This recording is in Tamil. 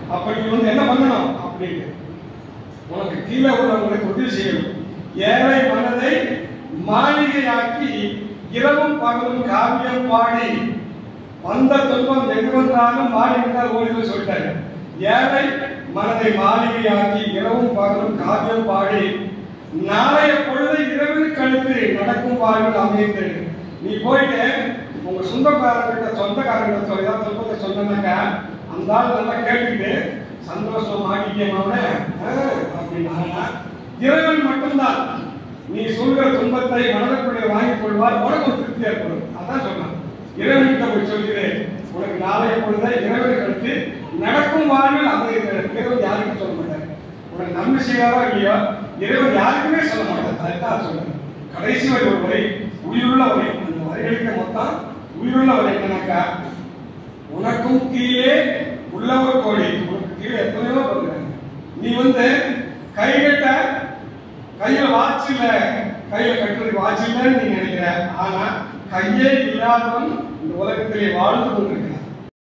அப்ப நீ வந்து என்ன பண்ணணும் அப்படின்னு உனக்கு கீழே உள்ளவங்களுக்கு உதவி செய்யணும் ஏழை மனதை மாளிகையாக்கி இரவும் பகலும் காவியம் பாடி வந்த துன்பம் எது வந்தாலும் மாளிகைதான் ஓடின்னு சொல்லிட்டாரு ஏழை மனதை மாளிகையாக்கி இரவும் பகலும் காவியம் பாடி நாளைய பொழுதை இரவில் கழித்து நடக்கும் வாழ்வில் அமைத்து நீ போயிட்டு உங்க சொந்தக்காரங்கிட்ட சொந்தக்காரங்கிட்ட சொல்லி ஏதாவது துன்பத்தை சொன்னாக்கா அந்த ஆள் நல்லா கேட்டுக்கிட்டு சந்தோஷமா மாட்டிக்கமாவன அப்படின்னா இறைவன் மட்டும்தான் நீ சொல்கிற துன்பத்தை மனதுக்குள்ளே வாங்கிக் கொள்வார் உனக்கு ஒரு திருப்தி ஏற்படும் அதான் சொன்னான் இறைவன்கிட்ட போய் சொல்கிறேன் உனக்கு நாளைய பொழுதை இறைவனை கழித்து நடக்கும் வாழ்வில் அமைகிறது இறைவன் யாருக்கும் சொல்ல மாட்டார் உனக்கு நன்மை செய்யாரோ இல்லையோ இறைவன் யாருக்குமே சொல்ல மாட்டார் அதுதான் சொல்றேன் கடைசி வரை ஒரு வரை உயிருள்ள வரை அந்த வரிகளுக்கு மொத்தம் உயிருள்ள வரை என்னன்னாக்கா உனக்கும் கீழே உள்ளவர் கோடி உனக்கு கீழே எத்தனையோ வருகிறாங்க நீ வந்து கைகட்ட கையில வாட்ச் இல்ல கையில கட்டுறதுக்கு வாட்ச் இல்லைன்னு நீ நினைக்கிற ஆனா கையே இல்லாதவன் இந்த உலகத்திலே வாழ்ந்து கொண்டிருக்கிறான்